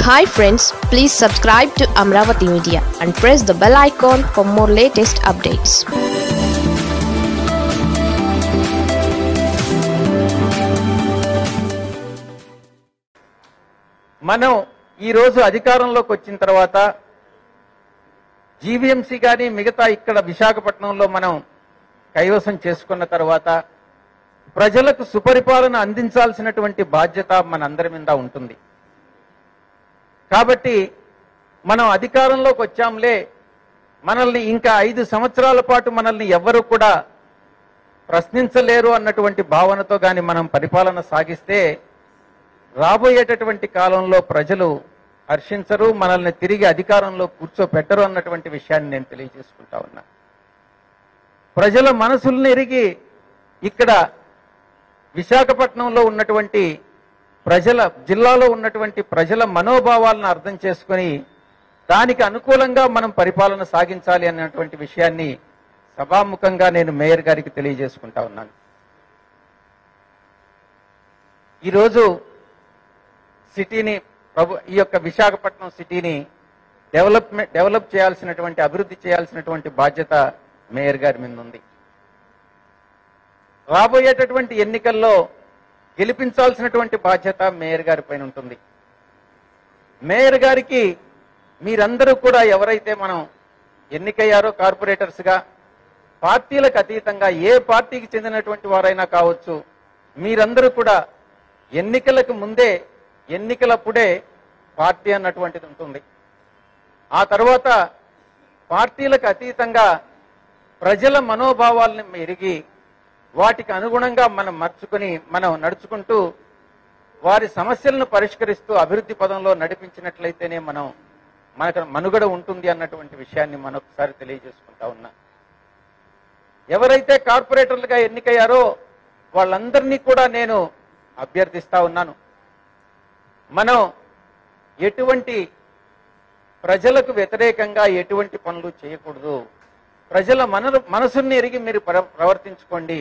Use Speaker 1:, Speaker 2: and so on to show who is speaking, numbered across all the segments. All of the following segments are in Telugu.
Speaker 1: hi friends please subscribe to Amaravati media and press the bell icon for more latest updates
Speaker 2: మనం ఈరోజు అధికారంలోకి వచ్చిన తర్వాత జీవీఎంసీ కానీ మిగతా ఇక్కడ విశాఖపట్నంలో మనం కైవసం చేసుకున్న తర్వాత ప్రజలకు సుపరిపాలన అందించాల్సినటువంటి బాధ్యత మనందరి మీద ఉంటుంది కాబట్టి మనం అధికారంలోకి వచ్చాంలే మనల్ని ఇంకా ఐదు సంవత్సరాల పాటు మనల్ని ఎవ్వరూ కూడా ప్రశ్నించలేరు అన్నటువంటి భావనతో గాని మనం పరిపాలన సాగిస్తే రాబోయేటటువంటి కాలంలో ప్రజలు హర్షించరు మనల్ని తిరిగి అధికారంలో కూర్చోపెట్టరు అన్నటువంటి విషయాన్ని నేను తెలియజేసుకుంటా ఉన్నా ప్రజల మనసుల్ని ఎరిగి ఇక్కడ విశాఖపట్నంలో ఉన్నటువంటి ప్రజల జిల్లాలో ఉన్నటువంటి ప్రజల మనోభావాలను అర్థం చేసుకొని దానికి అనుకూలంగా మనం పరిపాలన సాగించాలి అన్నటువంటి విషయాన్ని సభాముఖంగా నేను మేయర్ గారికి తెలియజేసుకుంటా ఉన్నాను ఈరోజు సిటీని ప్రభు ఈ యొక్క విశాఖపట్నం సిటీని డెవలప్మెంట్ డెవలప్ చేయాల్సినటువంటి అభివృద్ధి చేయాల్సినటువంటి బాధ్యత మేయర్ గారి మీద ఉంది రాబోయేటటువంటి ఎన్నికల్లో గెలిపించాల్సినటువంటి బాధ్యత మేయర్ గారి పైన ఉంటుంది మేయర్ గారికి మీరందరూ కూడా ఎవరైతే మనం ఎన్నికయ్యారో కార్పొరేటర్స్ గా పార్టీలకు అతీతంగా ఏ పార్టీకి చెందినటువంటి వారైనా కావచ్చు మీరందరూ కూడా ఎన్నికలకు ముందే ఎన్నికలప్పుడే పార్టీ అన్నటువంటిది ఉంటుంది ఆ తర్వాత పార్టీలకు అతీతంగా ప్రజల మనోభావాలను ఎరిగి వాటికి అనుగుణంగా మనం మర్చుకుని మనం నడుచుకుంటూ వారి సమస్యలను పరిష్కరిస్తూ అభివృద్ధి పదంలో నడిపించినట్లయితేనే మనం మనకు మనుగడ ఉంటుంది అన్నటువంటి విషయాన్ని మనొకసారి తెలియజేసుకుంటా ఉన్నా ఎవరైతే కార్పొరేటర్లుగా ఎన్నికయ్యారో వాళ్ళందరినీ కూడా నేను అభ్యర్థిస్తా ఉన్నాను మనం ఎటువంటి ప్రజలకు వ్యతిరేకంగా ఎటువంటి పనులు చేయకూడదు ప్రజల మన మనసుని ఎరిగి మీరు ప్ర- ప్రవర్తించుకోండి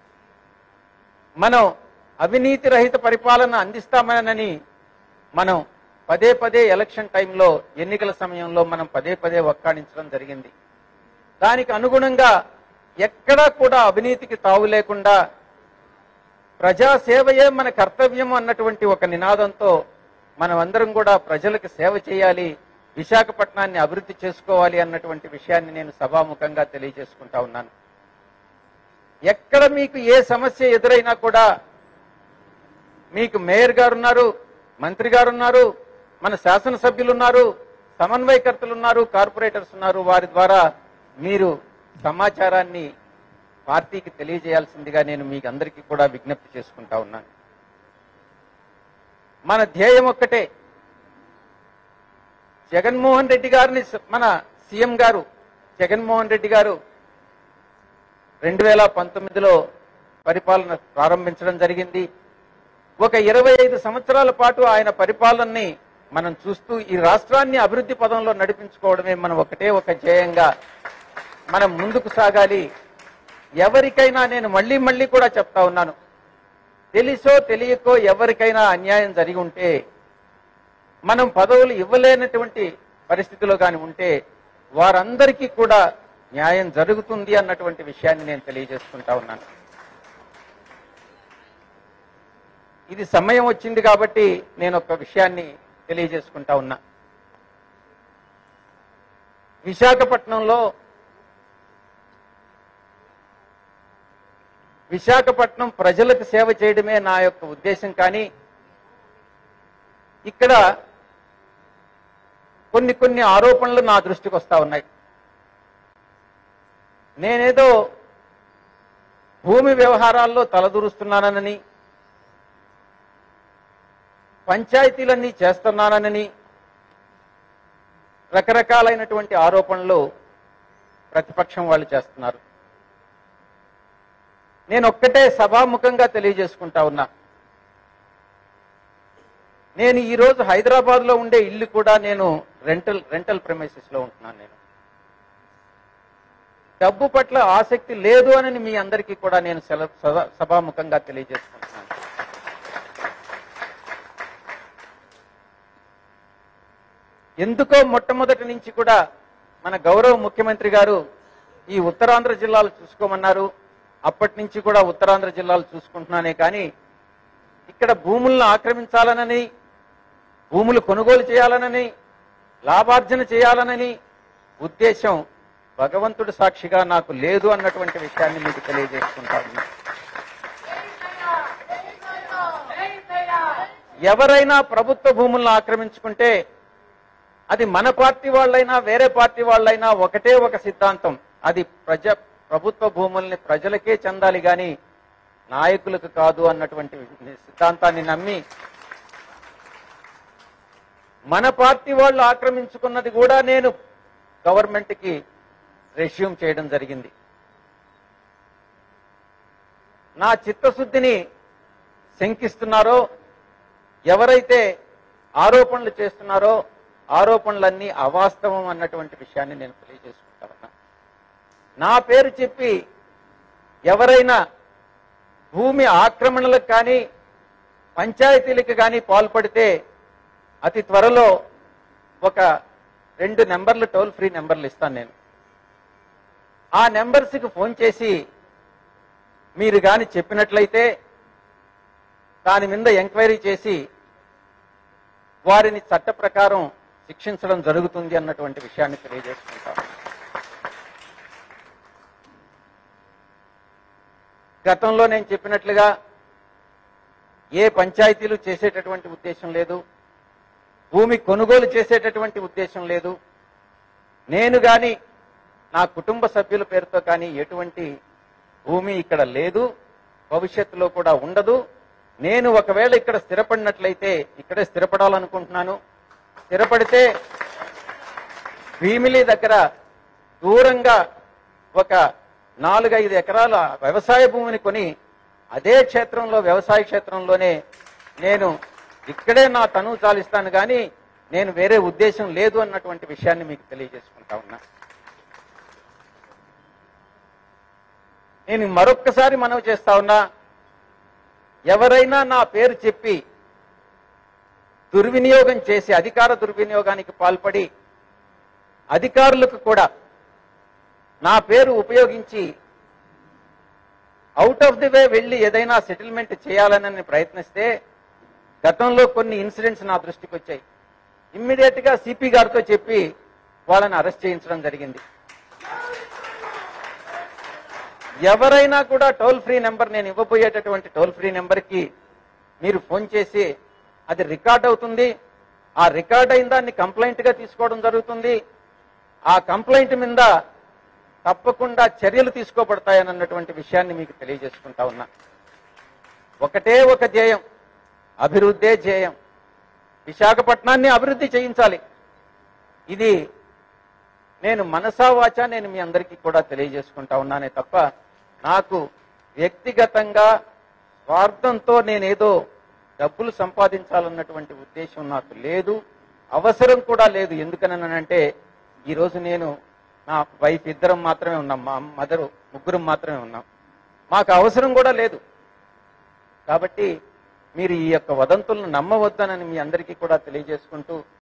Speaker 2: మనం అవినీతి రహిత పరిపాలన అందిస్తామనని మనం పదే పదే ఎలక్షన్ టైంలో ఎన్నికల సమయంలో మనం పదే పదే ఒక్కాడించడం జరిగింది దానికి అనుగుణంగా ఎక్కడా కూడా అవినీతికి తావు లేకుండా ప్రజాసేవయే మన కర్తవ్యం అన్నటువంటి ఒక నినాదంతో మనం అందరం కూడా ప్రజలకు సేవ చేయాలి విశాఖపట్నాన్ని అభివృద్ధి చేసుకోవాలి అన్నటువంటి విషయాన్ని నేను సభాముఖంగా తెలియజేసుకుంటా ఉన్నాను ఎక్కడ మీకు ఏ సమస్య ఎదురైనా కూడా మీకు మేయర్ గారు ఉన్నారు మంత్రి గారు ఉన్నారు మన శాసనసభ్యులు ఉన్నారు సమన్వయకర్తలు ఉన్నారు కార్పొరేటర్స్ ఉన్నారు వారి ద్వారా మీరు సమాచారాన్ని పార్టీకి తెలియజేయాల్సిందిగా నేను మీకు అందరికీ కూడా విజ్ఞప్తి చేసుకుంటా ఉన్నాను మన ధ్యేయం ఒక్కటే జగన్మోహన్ రెడ్డి గారిని స- మన సీఎం గారు జగన్మోహన్ రెడ్డి గారు రెండు వేల పంతొమ్మిదిలో పరిపాలన ప్రారంభించడం జరిగింది ఒక ఇరవై ఐదు సంవత్సరాల పాటు ఆయన పరిపాలనని మనం చూస్తూ ఈ రాష్ట్రాన్ని అభివృద్ధి పదంలో నడిపించుకోవడమే మనం ఒకటే ఒక ధ్యేయంగా మనం ముందుకు సాగాలి ఎవరికైనా నేను మళ్ళీ మళ్ళీ కూడా చెప్తా ఉన్నాను తెలిసో తెలియకో ఎవరికైనా అన్యాయం జరిగి ఉంటే మనం పదవులు ఇవ్వలేనటువంటి పరిస్థితిలో కానీ ఉంటే వారందరికీ కూడా న్యాయం జరుగుతుంది అన్నటువంటి విషయాన్ని నేను తెలియజేసుకుంటా ఉన్నాను ఇది సమయం వచ్చింది కాబట్టి నేను ఒక విషయాన్ని తెలియజేసుకుంటా ఉన్నా విశాఖపట్నంలో విశాఖపట్నం ప్రజలకు సేవ చేయడమే నా యొక్క ఉద్దేశం కానీ ఇక్కడ కొన్ని కొన్ని ఆరోపణలు నా దృష్టికి వస్తా ఉన్నాయి నేనేదో భూమి వ్యవహారాల్లో తలదూరుస్తున్నానని పంచాయతీలన్నీ చేస్తున్నానని రకరకాలైనటువంటి ఆరోపణలు ప్రతిపక్షం వాళ్ళు చేస్తున్నారు నేను ఒక్కటే సభాముఖంగా తెలియజేసుకుంటా ఉన్నా నేను ఈ రోజు హైదరాబాద్ లో ఉండే ఇల్లు కూడా నేను రెంటల్ రెంటల్ ప్రెమైసెస్ లో ఉంటున్నాను నేను డబ్బు పట్ల ఆసక్తి లేదు అని మీ అందరికీ కూడా నేను సెల- సభ- సభాముఖంగా తెలియజేసుకుంటున్నాను ఎందుకో మొట్టమొదటి నుంచి కూడా మన గౌరవ ముఖ్యమంత్రి గారు ఈ ఉత్తరాంధ్ర జిల్లాలు చూసుకోమన్నారు అప్పటి నుంచి కూడా ఉత్తరాంధ్ర జిల్లాలు చూసుకుంటున్నానే కానీ ఇక్కడ భూములను ఆక్రమించాలనని భూములు కొనుగోలు చేయాలనని లాభార్జన చేయాలనని ఉద్దేశం భగవంతుడి సాక్షిగా నాకు లేదు అన్నటువంటి విషయాన్ని మీకు తెలియజేసుకుంటాను ఎవరైనా ప్రభుత్వ భూములను ఆక్రమించుకుంటే అది మన పార్టీ వాళ్ళైనా వేరే పార్టీ వాళ్ళైనా ఒకటే ఒక సిద్ధాంతం అది ప్రజ ప్రభుత్వ భూముల్ని ప్రజలకే చెందాలి గాని నాయకులకు కాదు అన్నటువంటి సిద్ధాంతాన్ని నమ్మి మన పార్టీ వాళ్ళు ఆక్రమించుకున్నది కూడా నేను గవర్నమెంట్ కి రెస్యూమ్ చేయడం జరిగింది నా చిత్తశుద్ధిని శంకిస్తున్నారో ఎవరైతే ఆరోపణలు చేస్తున్నారో ఆరోపణలన్నీ అవాస్తవం అన్నటువంటి విషయాన్ని నేను తెలియజేసుకుంటా ఉన్నా నా పేరు చెప్పి ఎవరైనా భూమి ఆక్రమణలకు కానీ పంచాయతీలకు కానీ పాల్పడితే అతి త్వరలో ఒక రెండు నెంబర్లు టోల్ ఫ్రీ నెంబర్లు ఇస్తాను నేను ఆ నెంబర్స్కి ఫోన్ చేసి మీరు కానీ చెప్పినట్లయితే దాని మీద ఎంక్వైరీ చేసి వారిని చట్ట ప్రకారం శిక్షించడం జరుగుతుంది అన్నటువంటి విషయాన్ని తెలియజేసుకుంటాం గతంలో నేను చెప్పినట్లుగా ఏ పంచాయతీలు చేసేటటువంటి ఉద్దేశం లేదు భూమి కొనుగోలు చేసేటటువంటి ఉద్దేశం లేదు నేను గాని నా కుటుంబ సభ్యుల పేరుతో కానీ ఎటువంటి భూమి ఇక్కడ లేదు భవిష్యత్తులో కూడా ఉండదు నేను ఒకవేళ ఇక్కడ స్థిరపడినట్లయితే ఇక్కడే స్థిరపడాలనుకుంటున్నాను స్థిరపడితే భీమిలి దగ్గర దూరంగా ఒక నాలుగైదు ఎకరాల వ్యవసాయ భూమిని కొని అదే క్షేత్రంలో వ్యవసాయ క్షేత్రంలోనే నేను ఇక్కడే నా తనువు చాలిస్తాను కానీ నేను వేరే ఉద్దేశం లేదు అన్నటువంటి విషయాన్ని మీకు తెలియజేసుకుంటా ఉన్నా నేను మరొక్కసారి మనవి చేస్తా ఉన్నా ఎవరైనా నా పేరు చెప్పి దుర్వినియోగం చేసి అధికార దుర్వినియోగానికి పాల్పడి అధికారులకు కూడా నా పేరు ఉపయోగించి అవుట్ ఆఫ్ ది వే వెళ్ళి ఏదైనా సెటిల్మెంట్ చేయాలని ప్రయత్నిస్తే గతంలో కొన్ని ఇన్సిడెంట్స్ నా దృష్టికి వచ్చాయి ఇమ్మీడియట్ గా సిపి గారితో చెప్పి వాళ్ళని అరెస్ట్ చేయించడం జరిగింది ఎవరైనా కూడా టోల్ ఫ్రీ నెంబర్ నేను ఇవ్వబోయేటటువంటి టోల్ ఫ్రీ నెంబర్ కి మీరు ఫోన్ చేసి అది రికార్డ్ అవుతుంది ఆ రికార్డ్ అయిన దాన్ని కంప్లైంట్ గా తీసుకోవడం జరుగుతుంది ఆ కంప్లైంట్ మీద తప్పకుండా చర్యలు తీసుకోబడతాయని అన్నటువంటి విషయాన్ని మీకు తెలియజేసుకుంటా ఉన్నా ఒకటే ఒక ధ్యేయం అభివృద్ధే ధ్యేయం విశాఖపట్నాన్ని అభివృద్ధి చేయించాలి ఇది నేను మనసా వాచా నేను మీ అందరికీ కూడా తెలియజేసుకుంటా ఉన్నానే తప్ప నాకు వ్యక్తిగతంగా స్వార్థంతో నేనేదో డబ్బులు సంపాదించాలన్నటువంటి ఉద్దేశం నాకు లేదు అవసరం కూడా లేదు ఎందుకనంటే ఈరోజు నేను నా వైఫ్ ఇద్దరం మాత్రమే ఉన్నాం మా మదరు ముగ్గురం మాత్రమే ఉన్నాం మాకు అవసరం కూడా లేదు కాబట్టి మీరు ఈ యొక్క వదంతులను నమ్మవద్దనని మీ అందరికీ కూడా తెలియజేసుకుంటూ